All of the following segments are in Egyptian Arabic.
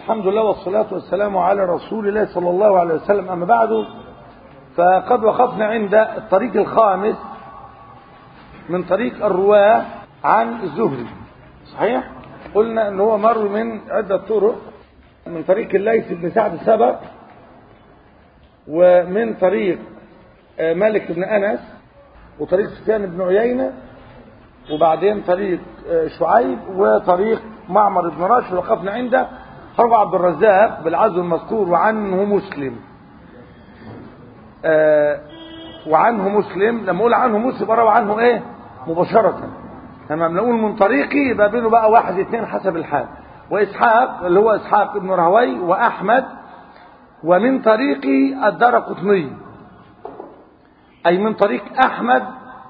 الحمد لله والصلاة والسلام على رسول الله صلى الله عليه وسلم أما بعد فقد وقفنا عند الطريق الخامس من طريق الرواة عن الزهري صحيح قلنا ان هو مر من عدة طرق من طريق الليث بن سعد السبق ومن طريق مالك بن أنس وطريق سفيان بن عيينة وبعدين طريق شعيب وطريق معمر بن راشد وقفنا عنده روى عبد الرزاق بالعزو المذكور وعنه مسلم آه وعنه مسلم لما اقول عنه مسلم روى عنه ايه مباشرة تمام نقول من طريقي يبقى بينه بقى واحد اثنين حسب الحال واسحاق اللي هو اسحاق ابن رهوي واحمد ومن طريقي الدار قطني اي من طريق احمد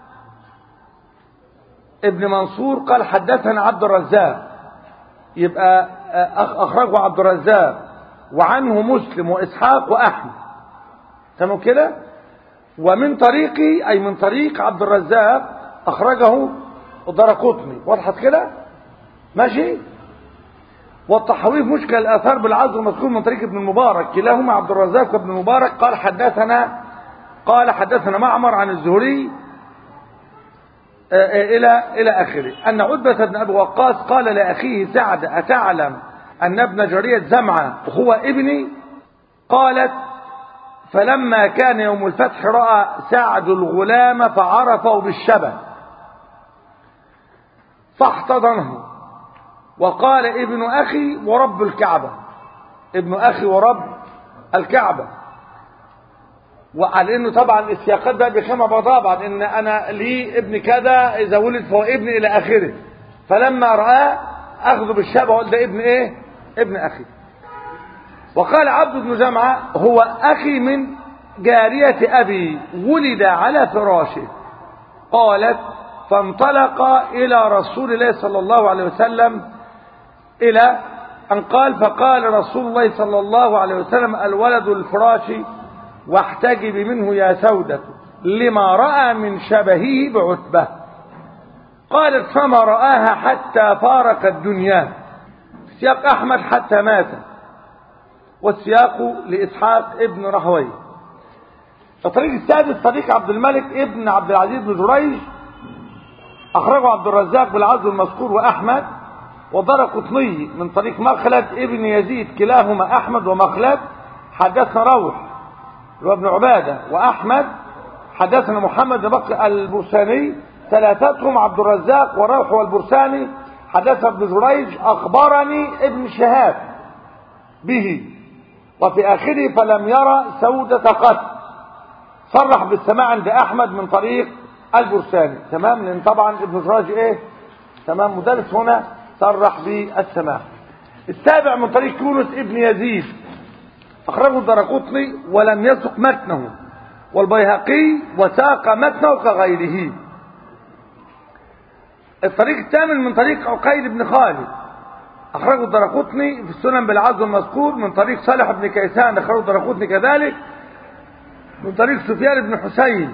ابن منصور قال حدثنا عبد الرزاق يبقى أخرجه عبد الرزاق وعنه مسلم وإسحاق وأحمد تمام كده ومن طريقي أي من طريق عبد الرزاق أخرجه الدرقطني وضحت كده ماشي والطحاوي مشكل الآثار بالعزو المذكور من طريق ابن المبارك كلاهما عبد الرزاق وابن المبارك قال حدثنا قال حدثنا معمر عن الزهري إلى إلى آخره أن عتبة بن أبي وقاص قال لأخيه سعد أتعلم أن ابن جرية زمعة هو ابني قالت فلما كان يوم الفتح رأى سعد الغلام فعرفه بالشبه فاحتضنه وقال ابن أخي ورب الكعبة ابن أخي ورب الكعبة وعلى انه طبعا السياقات بقى بيخمها طبعا ان انا لي ابن كذا اذا ولد فهو ابن الى اخره فلما رآه اخذه بالشبه وقال ده ابن ايه ابن اخي وقال عبد بن جمعة هو اخي من جارية ابي ولد على فراشه قالت فانطلق الى رسول الله صلى الله عليه وسلم الى ان قال فقال رسول الله صلى الله عليه وسلم الولد الفراش واحتجب منه يا سودة لما رأى من شبهه بعتبة قالت فما رآها حتى فارق الدنيا سياق أحمد حتى مات والسياق لإسحاق ابن رهوي الطريق السادس طريق عبد الملك ابن عبد العزيز بن جريج أخرجه عبد الرزاق بالعزو المذكور وأحمد وضر قطني من طريق مخلد ابن يزيد كلاهما أحمد ومخلد حدثنا روح وابن عبادة وأحمد حدثنا محمد بن بكر البرساني ثلاثتهم عبد الرزاق وروح والبرساني حدث ابن جريج أخبرني ابن شهاب به وفي آخره فلم يرى سودة قط صرح بالسماع عند أحمد من طريق البرساني تمام لأن طبعا ابن جريج إيه تمام مدرس هنا صرح بالسماع السابع من طريق يونس ابن يزيد أخرجه الدرقطني ولم يسق متنه والبيهقي وساق متنه كغيره الطريق الثامن من طريق عقيل بن خالد أخرجه الدرقطني في السنن بالعزو المذكور من طريق صالح بن كيسان أخرجه الدرقطني كذلك من طريق سفيان بن حسين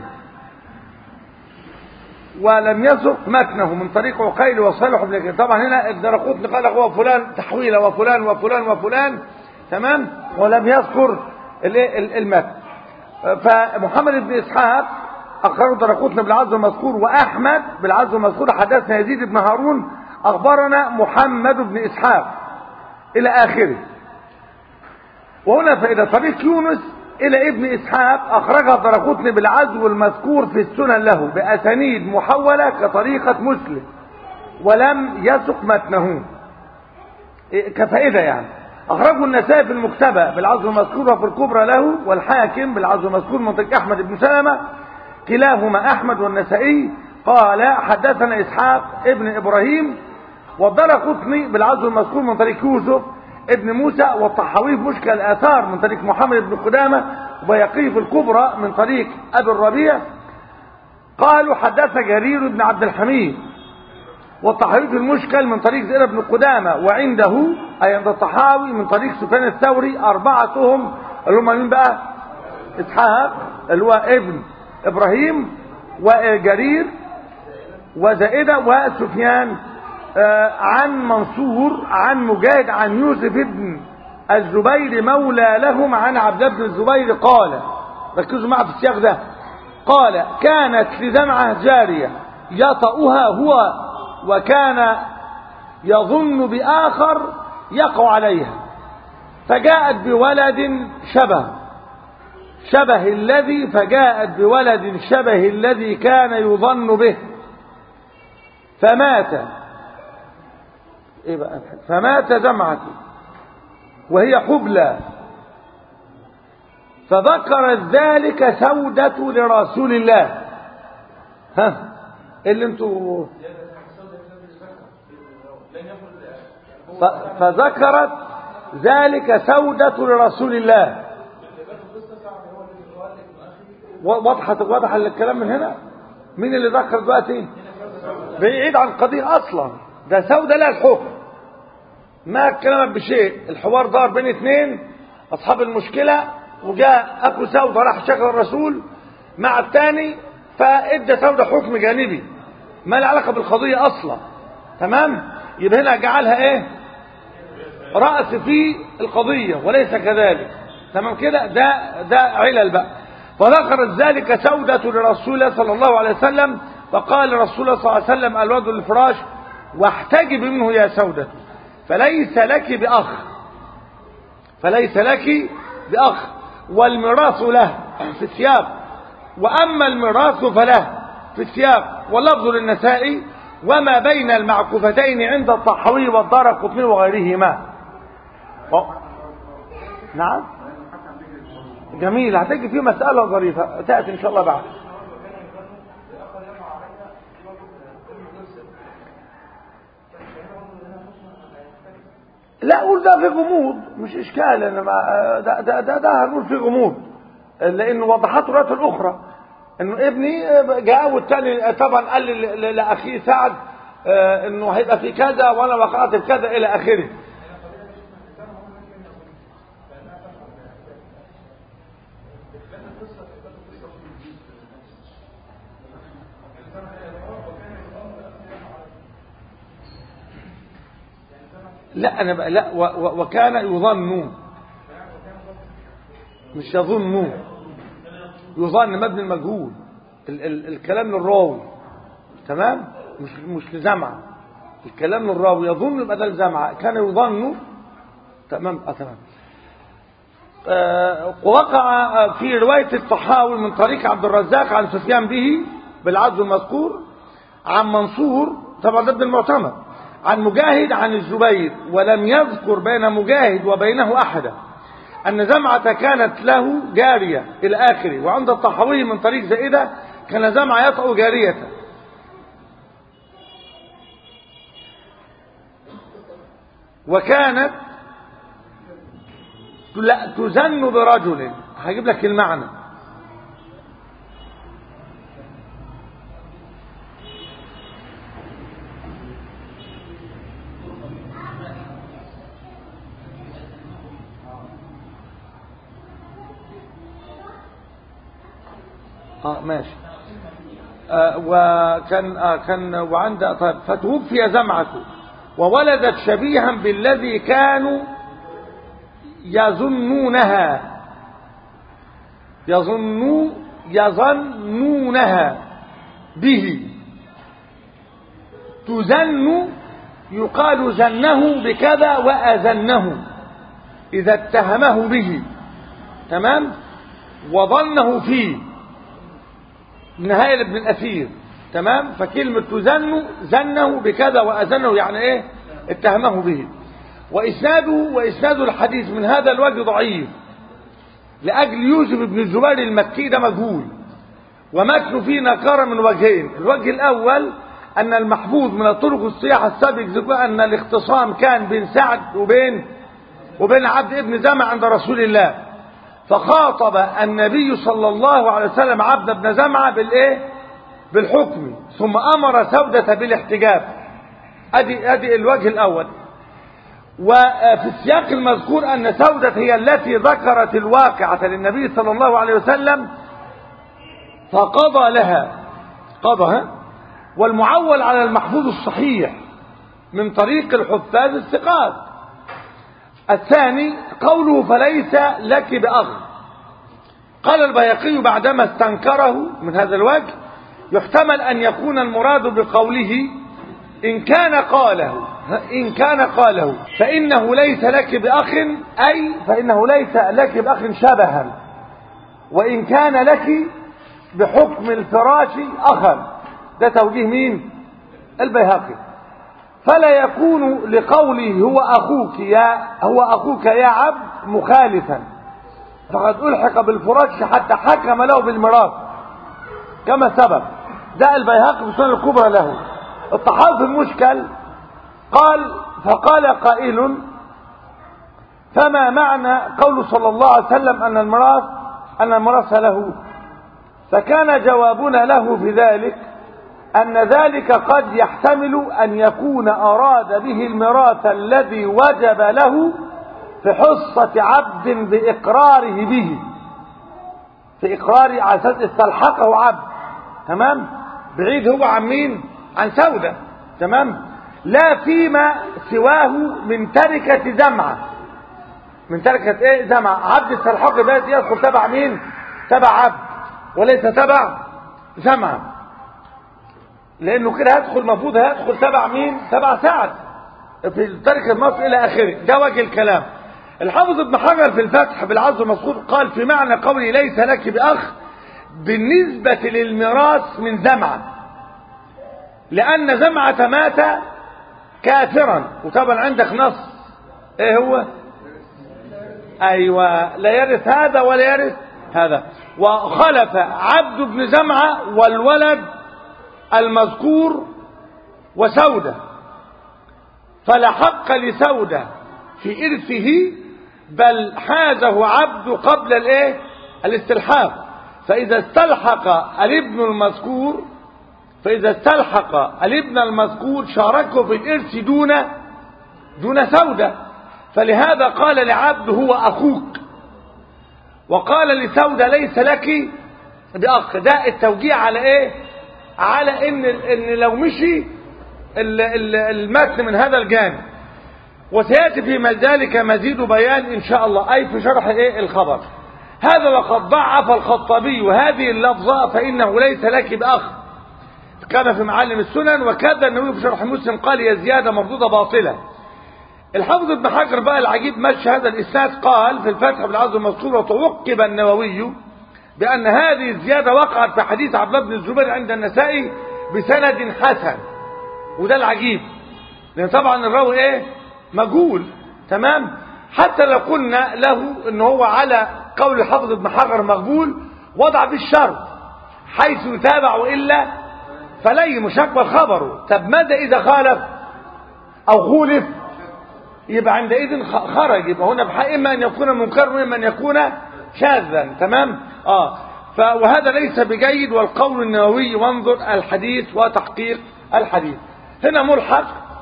ولم يسق متنه من طريق عقيل وصالح بن كيسان طبعا هنا الدرقطني قال هو فلان تحويله وفلان وفلان وفلان تمام ولم يذكر المتن فمحمد بن اسحاق اخرجه درقوتنا بالعزو المذكور واحمد بالعزو المذكور حدثنا يزيد بن هارون اخبرنا محمد بن اسحاق الى اخره وهنا فإذا طريق يونس الى ابن اسحاق اخرجها درقوتنا بالعزو المذكور في السنن له باسانيد محوله كطريقه مسلم ولم يسق متنه كفائده يعني أخرجه النسائي في المكتبة بالعزو المذكور وفي الكبرى له والحاكم بالعزو المذكور من طريق أحمد بن سلمة كلاهما أحمد والنسائي قال حدثنا إسحاق ابن إبراهيم والدار قطني بالعزو المذكور من طريق يوسف ابن موسى والطحاوي في مشكل الآثار من طريق محمد بن قدامة وبيقي في الكبرى من طريق أبي الربيع قالوا حدثنا جرير بن عبد الحميد والطحاوي في المشكل من طريق زئر بن قدامة وعنده أي عند الطحاوي من طريق سفيان الثوري أربعتهم اللي هم مين بقى إسحاق اللي هو ابن إبراهيم وجرير وزائدة وسفيان آه عن منصور عن مجاهد عن يوسف ابن الزبير مولى لهم عن عبد الله بن الزبير قال ركزوا معي في السياق ده قال كانت لزمعة جارية يطأها هو وكان يظن بآخر يقع عليها فجاءت بولد شبه شبه الذي فجاءت بولد شبه الذي كان يظن به فمات إيه بقى فمات زمعة وهي حبلى فذكرت ذلك سودة لرسول الله ها اللي انتوا فذكرت ذلك سودة لرسول الله وضحت وضح الكلام من هنا مين اللي ذكر دلوقتي بعيد عن القضية اصلا ده سودة لها الحكم ما كلمت بشيء الحوار دار بين اثنين اصحاب المشكلة وجاء اخو سودة راح شكر الرسول مع الثاني فادى سودة حكم جانبي ما له علاقة بالقضية اصلا تمام يبقى هنا جعلها ايه رأس في القضية وليس كذلك تمام كده ده ده علل بقى فذكرت ذلك سودة لرسول الله صلى الله عليه وسلم فقال رسول الله صلى الله عليه وسلم الواد الفراش واحتجب منه يا سودة فليس لك بأخ فليس لك بأخ والميراث له في السياق وأما الميراث فله في السياق واللفظ للنساء وما بين المعكوفتين عند الطحاوي والدار قطني وغيرهما و... نعم جميل هتجي فيه مسألة ظريفة تأتي إن شاء الله بعد لا قول ده في غموض مش إشكال إنما ده ده ده, ده هنقول في غموض لأن وضحته الروايات الأخرى إنه ابني جاء والتاني طبعا قال لأخيه سعد إنه هيبقى في كذا وأنا وقعت في كذا إلى آخره لا أنا بقى لا و و وكان يظن مش يظن يظن مبني المجهول ال ال الكلام للراوي تمام مش مش لزمعة الكلام للراوي يظن يبقى ده الزمعة كان يظن تمام اه تمام آه ووقع في رواية الطحاوي من طريق عبد الرزاق عن سفيان به بالعدل المذكور عن منصور طبعا ده ابن المعتمد عن مجاهد عن الزبير ولم يذكر بين مجاهد وبينه أحدا أن زمعة كانت له جارية إلى آخره وعند الطحاوي من طريق زائدة كان زمعة يطأ جارية وكانت لا تزن برجل هجيب لك المعنى اه ماشي آه وكان آه كان وعند طيب فتوفي زمعته وولدت شبيها بالذي كانوا يظنونها يظنوا يظنونها به تزن يقال زنه بكذا وأزنه إذا اتهمه به تمام وظنه فيه نهاية ابن الأثير تمام فكلمة تزن زنه بكذا وأزنه يعني إيه اتهمه به وإسناده وإسناد الحديث من هذا الوجه ضعيف لأجل يوسف بن الزبير المكي ده مجهول ومتن فيه نكارة من وجهين الوجه الأول أن المحفوظ من الطرق الصياحة السابق ذكر أن الاختصام كان بين سعد وبين وبين عبد ابن زمع عند رسول الله فخاطب النبي صلى الله عليه وسلم عبد بن زمعة بالإيه بالحكم ثم أمر سودة بالاحتجاب أدي, أدي الوجه الأول وفي السياق المذكور أن سودة هي التي ذكرت الواقعة للنبي صلى الله عليه وسلم فقضى لها قضى والمعول على المحفوظ الصحيح من طريق الحفاظ الثقات الثاني قوله فليس لك بأخ قال البيقي بعدما استنكره من هذا الوجه يحتمل أن يكون المراد بقوله إن كان قاله إن كان قاله فإنه ليس لك بأخ أي فإنه ليس لك بأخ شبها وإن كان لك بحكم الفراش أخا ده توجيه مين البيهقي فلا يكون لقوله هو أخوك يا هو أخوك يا عبد مخالفا فقد ألحق بالفراش حتى حكم له بالميراث كما سبق ده البيهقي في السنة الكبرى له الطحاوي في المشكل قال فقال قائل فما معنى قول صلى الله عليه وسلم أن الميراث أن الميراث له فكان جوابنا له في ذلك أن ذلك قد يحتمل أن يكون أراد به الميراث الذي وجب له في حصة عبد بإقراره به في إقرار على أساس استلحقه عبد تمام بعيد هو عن مين عن سودة تمام لا فيما سواه من تركة جمعة من تركة ايه جمعة عبد استلحق بيت يدخل تبع مين تبع عبد وليس تبع جمعة لانه كده هيدخل المفروض هيدخل تبع مين تبع سعد في تركة مصر الى اخره ده وجه الكلام الحافظ ابن حجر في الفتح بالعز المذكور قال في معنى قولي ليس لك باخ بالنسبة للميراث من زمعة لأن زمعة مات كافرا وطبعا عندك نص ايه هو ايوه لا يرث هذا ولا يرث هذا وخلف عبد بن زمعة والولد المذكور وسودة فلا حق لسودة في إرثه بل حازه عبد قبل الايه الاستلحاق فإذا استلحق الابن المذكور فإذا استلحق الابن المذكور شاركه في الإرث دون دون سودة فلهذا قال لعبد هو أخوك وقال لسودة ليس لك بأخ ده التوجيه على إيه على إن, إن لو مشي المتن من هذا الجانب وسيأتي في ذلك مزيد بيان إن شاء الله أي في شرح إيه الخبر هذا وقد ضعف الخطابي هذه اللفظة فإنه ليس لك بأخ كان في معالم السنن وكذا النووي في شرح مسلم قال هي زيادة مردودة باطلة الحافظ ابن حجر بقى العجيب مشى هذا الإسناد قال في الفتح بالعرض المذكور وتوقب النووي بأن هذه الزيادة وقعت في حديث عبد الله بن الزبير عند النسائي بسند حسن وده العجيب لأن طبعا الراوي ايه مجهول تمام حتى لو قلنا له ان هو على قول الحافظ ابن حجر مقبول وضع في الشرط حيث يتابع إلا فلي مشكل خبره طب ماذا إذا خالف أو خولف يبقى عندئذ خرج يبقى هنا بحق إما أن يكون منكر وإما أن يكون شاذا تمام آه وهذا ليس بجيد والقول النووي وانظر الحديث وتحقيق الحديث هنا ملحق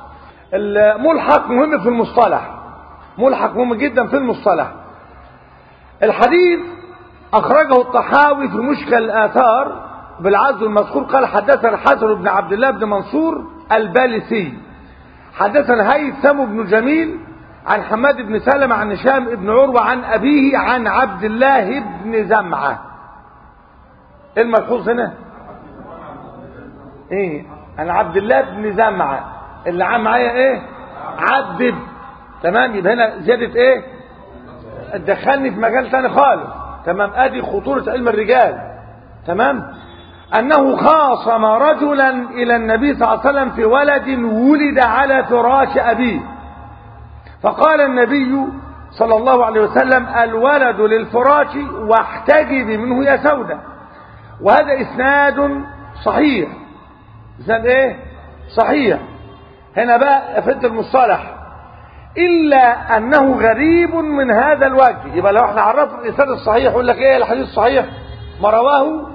الملحق مهم في المصطلح ملحق مهم جدا في المصطلح الحديث أخرجه الطحاوي في مشكل الآثار بالعز المذكور قال حدثنا الحسن بن عبد الله بن منصور البالسي حدثنا هيثم بن جميل عن حماد بن سلمة عن هشام بن عروة عن أبيه عن عبد الله بن زمعة ايه الملحوظ هنا ايه عن عبد الله بن زمعة اللي عام معايا ايه عبد تمام يبقى هنا زيادة ايه دخلني في مجال تاني خالص تمام ادي خطورة علم الرجال تمام انه خاصم رجلا الى النبي صلى الله عليه وسلم في ولد ولد على فراش ابيه فقال النبي صلى الله عليه وسلم الولد للفراش واحتجبي منه يا سودة وهذا اسناد صحيح اسناد ايه صحيح هنا بقى فت المصطلح إلا أنه غريب من هذا الوجه يبقى لو احنا عرفنا الإسناد الصحيح يقول لك إيه الحديث الصحيح ما رواه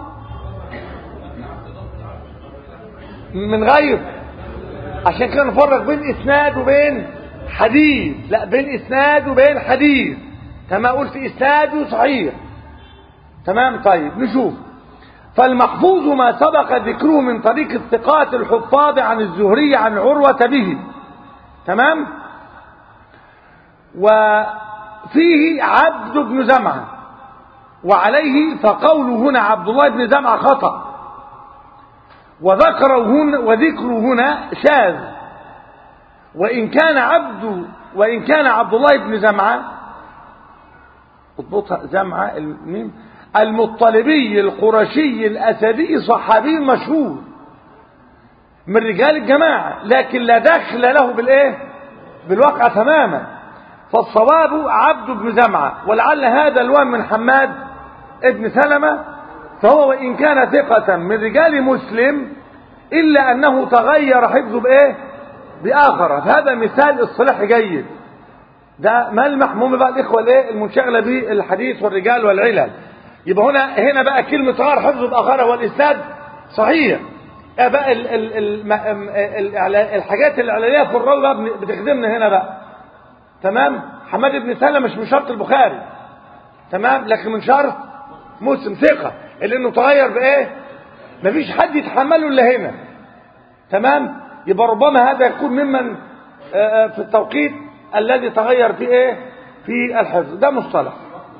من غير عشان كده نفرق بين إسناد وبين حديث لا بين إسناد وبين حديث كما قلت إسناده صحيح تمام طيب نشوف فالمحفوظ ما سبق ذكره من طريق الثقات الحفاظ عن الزهري عن عروة به تمام وفيه عبد بن زمعة وعليه فقوله هنا عبد الله بن زمعة خطأ وذكره هنا وذكره هنا شاذ وإن كان عبد وإن كان عبد الله بن زمعة اضبطها زمعة الميم المطلبي القرشي الأسدي صحابي مشهور من رجال الجماعة لكن لا دخل له بالإيه بالواقع تماما فالصواب عبد بن زمعة ولعل هذا الوهم من حماد ابن سلمة فهو وإن كان ثقة من رجال مسلم إلا أنه تغير حفظه بإيه بآخر فهذا مثال اصطلاحي جيد ده ملمح مهم بقى الإخوة الإيه المنشغلة بالحديث والرجال والعلل يبقى هنا هنا بقى كلمة غير حفظه بآخر هو الإسناد صحيح بقى ال ال ال الحاجات الإعلانية في الراوي بقى بتخدمنا هنا بقى تمام حماد بن سلمة مش من شرط البخاري تمام لكن من شرط مسلم ثقة لأنه تغير بإيه مفيش حد يتحمله إلا هنا تمام يبقى ربما هذا يكون ممن في التوقيت الذي تغير فيه ايه في الحفظ ده مصطلح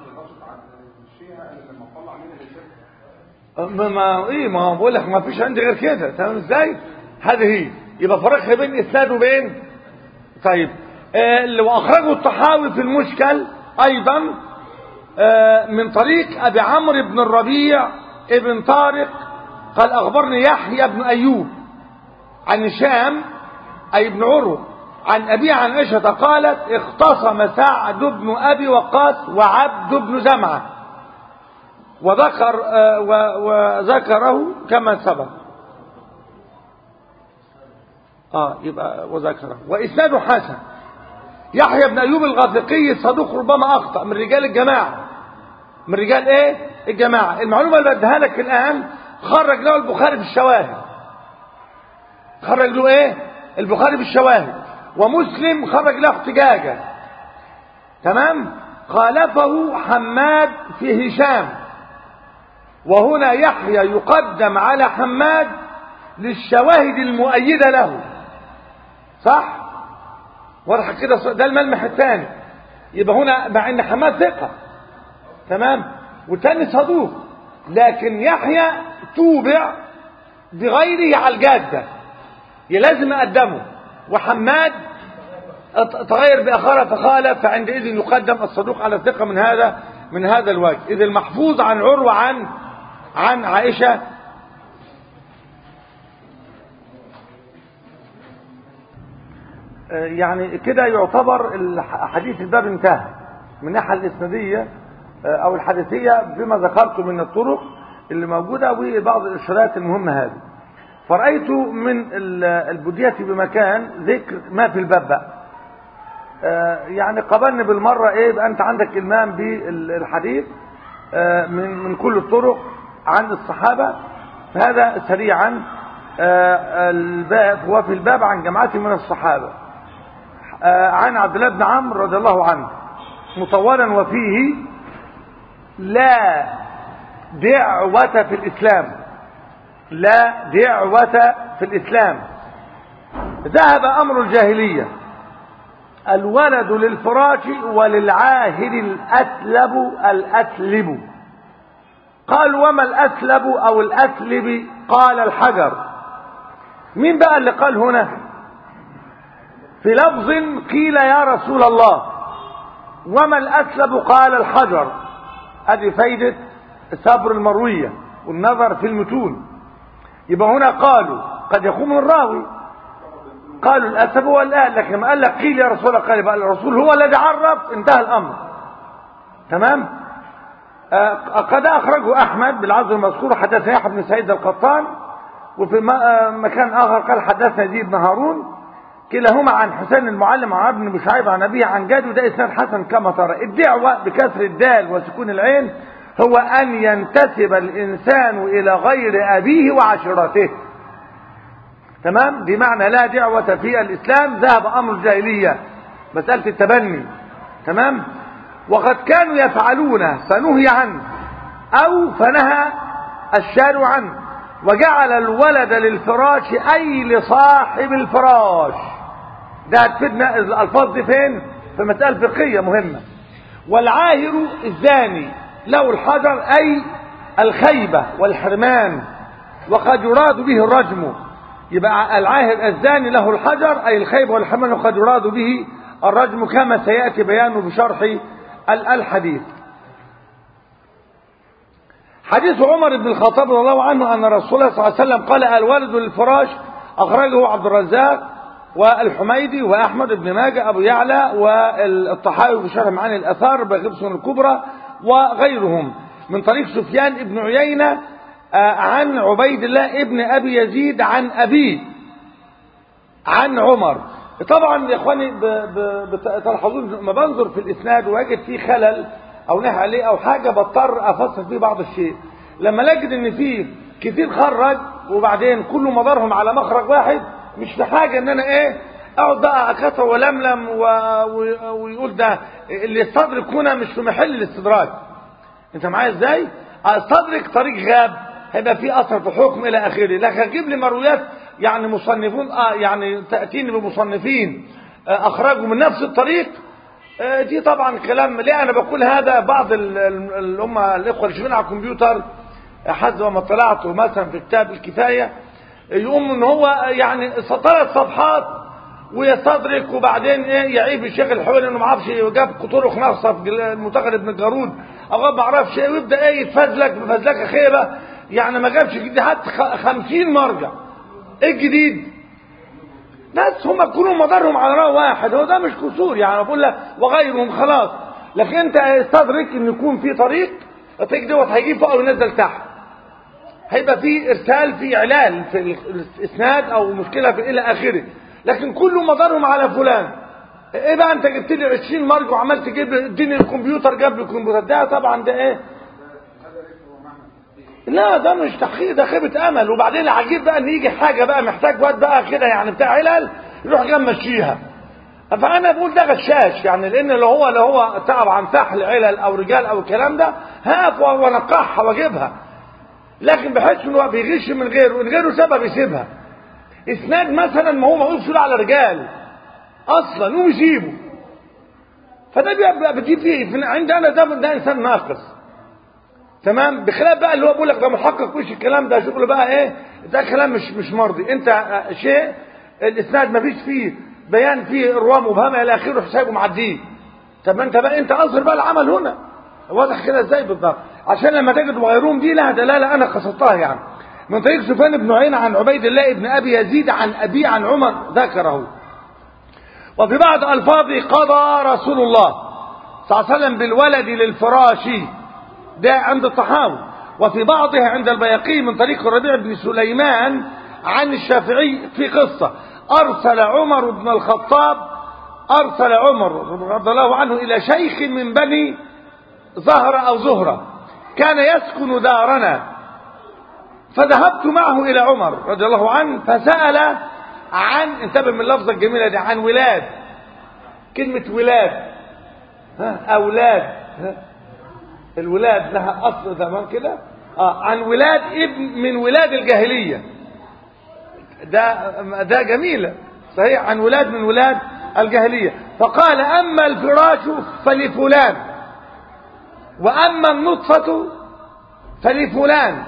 ما ايه ما بقول لك ما فيش عندي غير كده تمام ازاي هذه هي يبقى فرق بين اسناد وبين طيب آه اللي واخرجه الطحاوي في المشكل ايضا آه من طريق ابي عمرو بن الربيع ابن طارق قال اخبرني يحيى بن ايوب عن هشام اي ابن عروه عن أبي عن عائشة قالت اختصم سعد بن أبي وقاص وعبد بن زمعة وذكر وذكره كما سبق اه يبقى وذكره واسناده حسن يحيى بن ايوب الغافقي الصدوق ربما اخطا من رجال الجماعه من رجال ايه الجماعه المعلومه اللي بديها لك الان خرج له البخاري في الشواهد خرج له ايه البخاري في الشواهد ومسلم خرج له احتجاجا تمام خالفه حماد في هشام وهنا يحيى يقدم على حماد للشواهد المؤيدة له صح واضح كده ده الملمح الثاني يبقى هنا مع ان حماد ثقة تمام والثاني صدوق لكن يحيى توبع بغيره على الجادة لازم اقدمه وحماد تغير بأخرى فخالف فعندئذ يقدم الصدوق على الثقة من هذا من هذا الوجه إذ المحفوظ عن عروة عن عن عائشة يعني كده يعتبر حديث الباب انتهى من الناحية الإسنادية أو الحديثية بما ذكرته من الطرق اللي موجودة وبعض الإرشادات المهمة هذه فرأيت من البدية بمكان ذكر ما في الباب بقى يعني قبلني بالمرة ايه بقى انت عندك المام بالحديث من من كل الطرق عن الصحابة فهذا سريعا الباب هو في الباب عن جماعة من الصحابة عن عبد الله بن عمرو رضي الله عنه مطولا وفيه لا دعوة في الإسلام لا دعوة في الإسلام ذهب أمر الجاهلية الولد للفراش وللعاهر الأثلب الأثلب قال وما الأثلب أو الأثلب قال الحجر مين بقى اللي قال هنا في لفظ قيل يا رسول الله وما الأثلب قال الحجر هذه فايدة صبر المروية والنظر في المتون يبقى هنا قالوا قد يكون من الراوي قالوا الأسب هو الآن لكن ما قال لك قيل يا رسول الله قال بقى الرسول هو الذي عرف انتهى الأمر تمام آه قد أخرجه أحمد بالعزو المذكور حدثنا يحيى بن سعيد القطان وفي مكان آخر قال حدثنا يزيد بن هارون كلاهما عن حسين المعلم عن ابن بشعيب عن أبيه عن جاد وده إسناد حسن كما ترى الدعوة بكسر الدال وسكون العين هو أن ينتسب الإنسان إلى غير أبيه وعشيرته تمام دي معنى لا دعوة في الإسلام ذهب أمر الجاهلية مسألة التبني تمام وقد كانوا يفعلون فنهي عنه أو فنهى الشارع عنه وجعل الولد للفراش أي لصاحب الفراش ده هتفيدنا الألفاظ دي فين فمسألة فقهية مهمة والعاهر الزاني له الحجر أي الخيبة والحرمان وقد يراد به الرجم يبقى العاهر الزاني له الحجر أي الخيبة والحرمان وقد يراد به الرجم كما سيأتي بيانه بشرح الحديث حديث عمر بن الخطاب رضي الله عنه أن رسول الله صلى الله عليه وسلم قال الولد للفراش أخرجه عبد الرزاق والحميدي وأحمد بن ماجه أبو يعلى والطحاوي في شرح معاني الأثار بغبسون الكبرى وغيرهم من طريق سفيان بن عيينة عن عبيد الله ابن أبي يزيد عن أبيه عن عمر طبعا يا اخواني تلاحظون لما بنظر في الاسناد واجد فيه خلل او نهى عليه او حاجه بضطر افصل فيه بعض الشيء لما نجد ان فيه كتير خرج وبعدين كل مدارهم على مخرج واحد مش في حاجه ان انا ايه اقعد بقى اكثر ولملم و... و... ويقول ده اللي يستدرك هنا مش في محل الاستدراك انت معايا ازاي استدرك طريق غاب هيبقى فيه اثر في حكم الى اخره لكن اجيب لي مرويات يعني مصنفون آه يعني تاتيني بمصنفين آه اخرجوا من نفس الطريق آه دي طبعا كلام ليه انا بقول هذا بعض الامه الاخوه اللي شغالين على الكمبيوتر حد ما طلعت مثلا في كتاب الكفايه يقوم ان هو يعني ثلاث صفحات ويستدرك وبعدين ايه يعيب الشيخ الحويني انه ما اعرفش جاب قطرخ ناقصه في المنتقد ابن الجارود او ما اعرفش ايه ويبدا ايه يتفزلك بفزلكه خيبه يعني ما جابش جديد حتى 50 مرجع ايه الجديد ناس هم كلهم مدارهم على راي واحد هو ده مش قصور يعني بقول لك وغيرهم خلاص لكن انت استدرك ان يكون في طريق الطريق دوت هيجيب فوق وينزل تحت هيبقى في ارسال في اعلان في الاسناد او مشكله في الى اخره لكن كل مدارهم على فلان ايه بقى انت جبت لي 20 مرجع وعملت تجيب اديني الكمبيوتر جاب لي الكمبيوتر ده طبعا ده ايه لا ده مش تحقيق ده خيبة امل وبعدين العجيب بقى ان يجي حاجة بقى محتاج واد بقى كده يعني بتاع علل يروح جاي مشيها فانا بقول ده غشاش يعني لان لو هو لو هو تعب عن فحل علل او رجال او الكلام ده هقف وانقحها واجيبها لكن بحس انه بيغش من غيره وان غيره سبب يسيبها اسناد مثلا ما هو ما يقولش على رجال اصلا ويسيبه فده بيبقى بتجيب فيه عند انا ده, ده انسان ناقص تمام بخلاف بقى اللي هو بيقول لك ده محقق وش الكلام ده شغل بقى ايه ده كلام مش مش مرضي انت شيء الاسناد ما فيش فيه بيان فيه الرواه مبهمه الى اخره حسابه معديه طب انت بقى انت اظهر بقى العمل هنا واضح كده ازاي بالضبط عشان لما تجد غيرهم دي لها دلاله انا قصدتها يعني من طريق سفيان بن عيينة عن عبيد الله بن ابي يزيد عن ابي عن عمر ذكره وفي بعض الفاظه قضى رسول الله صلى الله عليه وسلم بالولد للفراش ده عند الطحاوي وفي بعضها عند البيقي من طريق الربيع بن سليمان عن الشافعي في قصة أرسل عمر بن الخطاب أرسل عمر رضي الله عنه إلى شيخ من بني زهرة أو زهرة كان يسكن دارنا فذهبت معه إلى عمر رضي الله عنه فسأل عن انتبه من اللفظة الجميلة دي عن ولاد كلمة ولاد ها أولاد ها الولاد لها اصل زمان كده اه عن ولاد ابن من ولاد الجاهليه ده ده جميله صحيح عن ولاد من ولاد الجاهليه فقال اما الفراش فلفلان واما النطفه فلفلان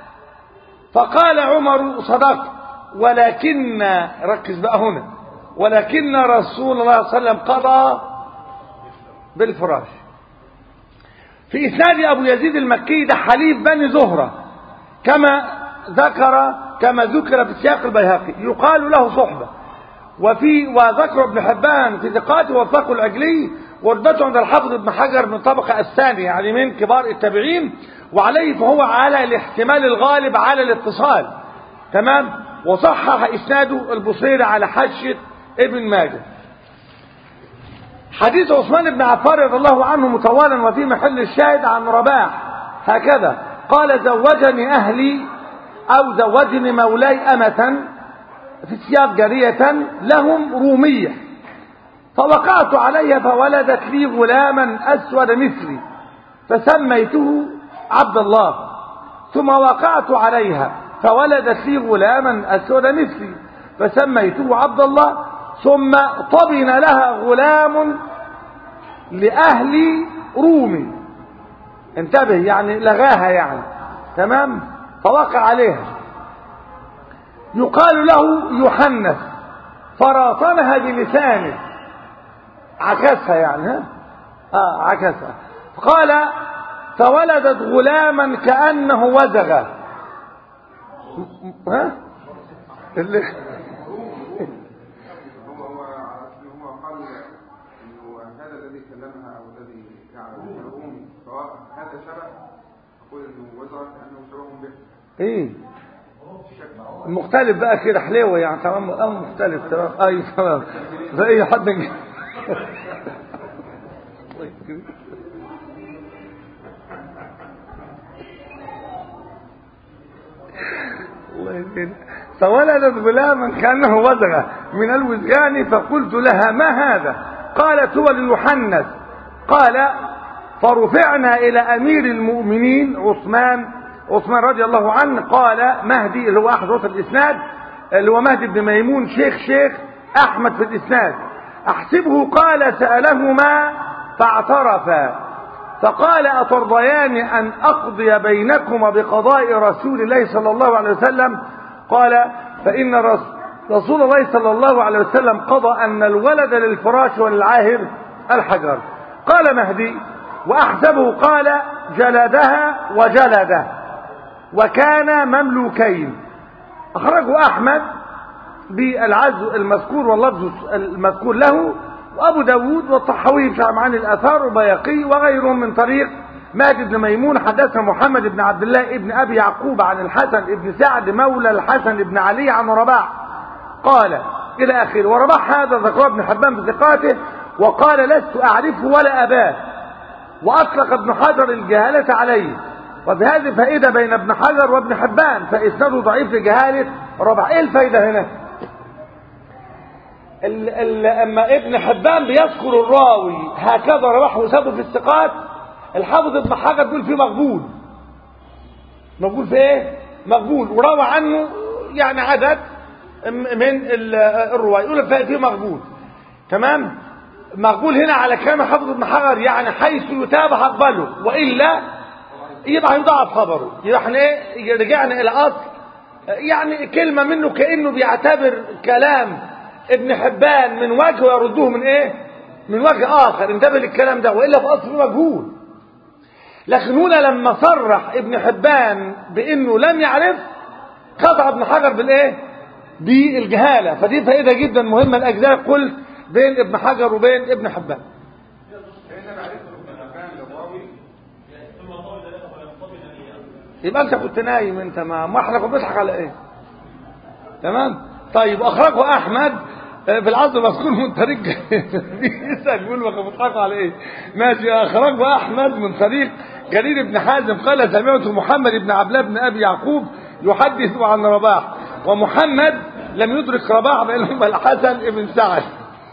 فقال عمر صدقت ولكن ركز بقى هنا ولكن رسول الله صلى الله عليه وسلم قضى بالفراش في إسناد أبو يزيد المكي ده حليف بني زهرة كما ذكر كما ذكر في سياق البيهقي يقال له صحبة وفي وذكر ابن حبان في ثقاته وفاق العجلي وربته عند الحافظ ابن حجر من الطبقة الثانية يعني من كبار التابعين وعليه فهو على الاحتمال الغالب على الاتصال تمام وصحح إسناده البصيري على حشة ابن ماجه حديث عثمان بن عفان رضي الله عنه مطولا وفي محل الشاهد عن رباح هكذا قال زوجني أهلي أو زوجني مولاي أمة في سياق جارية لهم رومية فوقعت عليها فولدت لي غلاما أسود مثلي فسميته عبد الله ثم وقعت عليها فولدت لي غلاما أسود مثلي فسميته عبد الله ثم طبن لها غلام لأهل رومي انتبه يعني لغاها يعني تمام فوقع عليها يقال له يحنث فراطنها بلسانه عكسها يعني ها اه عكسها قال فولدت غلاما كأنه وزغ ها اللي هو هو هو قال انه هذا الذي كلمها او الذي يعني يقوم سواء هذا شبه يقول انه وزر كانه شبه به ايه مختلف بقى كده حلوه يعني تمام اه مختلف تمام ايوه تمام زي حد من- الله يهدينا. فولدت غلاما كانه وزغ من الوزغان فقلت لها ما هذا قالت هو ليحنث قال فرفعنا الى امير المؤمنين عثمان عثمان رضي الله عنه قال مهدي اللي هو احد وسط الاسناد اللي هو مهدي بن ميمون شيخ شيخ احمد في الاسناد احسبه قال سالهما فاعترفا فقال أترضيان أن أقضي بينكما بقضاء رسول الله صلى الله عليه وسلم قال فإن رس- رسول الله صلى الله عليه وسلم قضى أن الولد للفراش وللعاهر الحجر قال مهدي وأحسبه قال جلدها وجلده وكان مملوكين أخرجه أحمد بالعزو المذكور واللفظ المذكور له وأبو داود والطحاوي في معاني الآثار وبيقي وغيرهم من طريق ماجد بن ميمون حدثنا محمد بن عبد الله بن أبي يعقوب عن الحسن بن سعد مولى الحسن بن علي عن رباح قال إلى آخره ورباح هذا ذكره ابن حبان بثقاته وقال لست أعرفه ولا أباه وأطلق ابن حجر الجهالة عليه وبهذه فائدة بين ابن حجر وابن حبان فإسناده ضعيف لجهالة ربع إيه الفائدة هنا ال ال أما ابن حبان بيذكر الراوي هكذا رواه وسابه في الثقات الحافظ ابن حجر بيقول فيه مقبول مقبول في ايه مقبول وروى عنه يعني عدد من ال- الرواة يقول فيه فيه مقبول تمام مقبول هنا على كلام حافظ ابن حجر يعني حيث يتابع اقبله والا يبقى يضاعف خبره يبقى احنا ايه رجعنا الى اصل يعني كلمه منه كانه بيعتبر كلام ابن حبان من وجه ويرده من ايه من وجه اخر انتبه للكلام ده والا في اصل مجهول لكن هنا لما صرح ابن حبان بانه لم يعرف قطع ابن حجر بالايه بالجهاله فدي فائده جدا مهمه لاجزاء قلت بين ابن حجر وبين ابن حبان لان معرفه ابن حبان للراوي يبقى انت كنت نايم انت ما ما احنا كنا بنضحك على ايه تمام طيب اخرجه احمد آه، في العصر مذكور من طريق يسال يقول ما كانوا بيضحكوا على ايه ماشي اخرجه احمد من طريق جرير بن حازم قال سمعت محمد بن عبد الله بن ابي يعقوب يحدث عن رباح ومحمد لم يدرك رباح بينهما الحسن بن سعد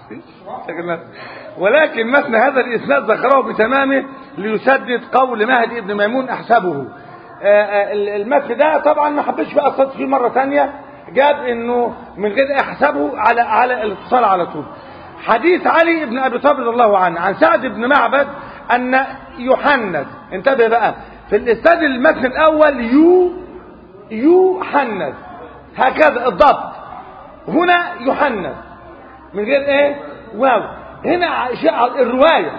ولكن متن هذا الاسناد ذكره بتمامه ليسدد قول مهدي بن ميمون احسبه آه، آه، المتن ده طبعا ما حبش بقى اصطاد فيه مره ثانيه جاب انه من غير احسبه على على الاتصال على طول حديث علي بن ابي طالب رضي الله عنه عن سعد بن معبد ان يحنث انتبه بقى في الاستاذ المتن الاول يو يحنث هكذا الضبط هنا يحنث من غير ايه واو هنا شيء الروايه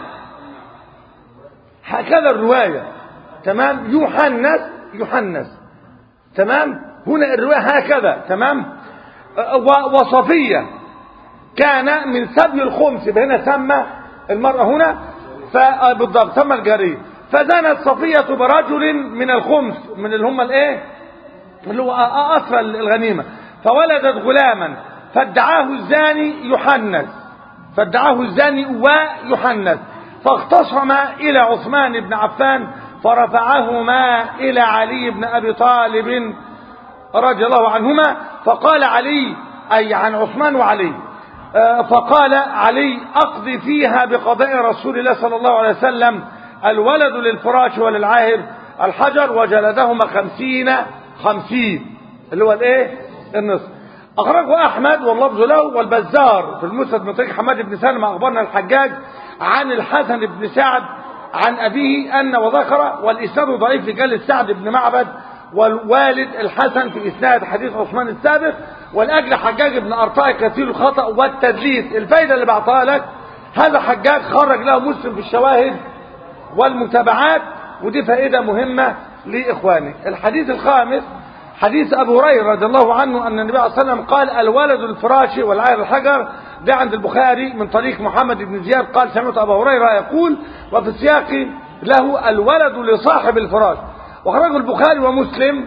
هكذا الروايه تمام يحنث يحنث تمام هنا الروايه هكذا تمام أه، و- وصفيه كان من سبي الخمس يبقى هنا سمى المرأة هنا ف- بالضبط سمى الجارية فزنت صفية برجل من الخمس من اللي هم الايه اللي هو أ- أسرى الغنيمة فولدت غلاما فادعاه الزاني يحنث فادعاه الزاني ويحنث فاختصم إلى عثمان بن عفان فرفعهما إلى علي بن أبي طالب رضي الله عنهما فقال علي أي عن عثمان وعلي آه، فقال علي أقضي فيها بقضاء رسول الله صلى الله عليه وسلم الولد للفراش وللعاهر الحجر وجلدهما خمسين خمسين اللي هو الايه النصف أخرجه أحمد واللفظ له والبزار في المسند من طريق حماد بن سلمة أخبرنا الحجاج عن الحسن بن سعد عن أبيه أن وذكر والإسناد ضعيف لجل سعد بن معبد والوالد الحسن في إسناد حديث عثمان السابق والأجل حجاج بن أرطاء كثير الخطأ والتدليس الفايدة اللي بعطاها لك هذا حجاج خرج له مسلم في الشواهد والمتابعات ودي فائدة مهمة لإخواني الحديث الخامس حديث أبو هريرة رضي الله عنه أن النبي صلى الله عليه وسلم قال الولد الفراش والعير الحجر ده عند البخاري من طريق محمد بن زياد قال سمعت أبو هريرة يقول وفي السياق له الولد لصاحب الفراش وخرج البخاري ومسلم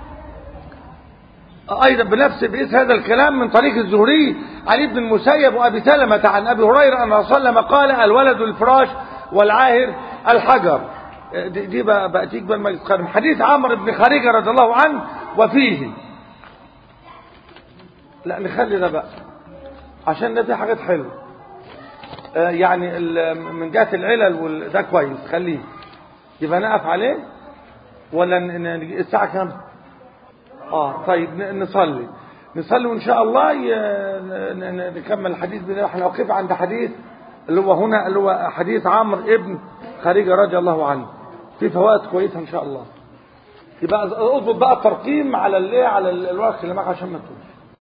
أيضا بنفس بإس هذا الكلام من طريق الزهري عن ابن المسيب وأبي سلمة عن أبي هريرة أن رسول الله قال الولد الفراش والعاهر الحجر دي, دي بأتيك بالمجلس القادم حديث عمرو بن خارجة رضي الله عنه وفيه لا نخلي ده بقى عشان ده في حاجات حلوه آه يعني من جهه العلل وال... ده كويس خليه يبقى نقف عليه ولا ن... ن... الساعه كام اه طيب ن... نصلي نصلي وان شاء الله ي... ن... نكمل الحديث بنا احنا وقف عند حديث اللي هو هنا اللي هو حديث عمرو ابن خارجه رضي الله عنه في فوائد كويسه ان شاء الله يبقى اضبط بقى الترقيم على الايه على الورق اللي معاك عشان ما تقولش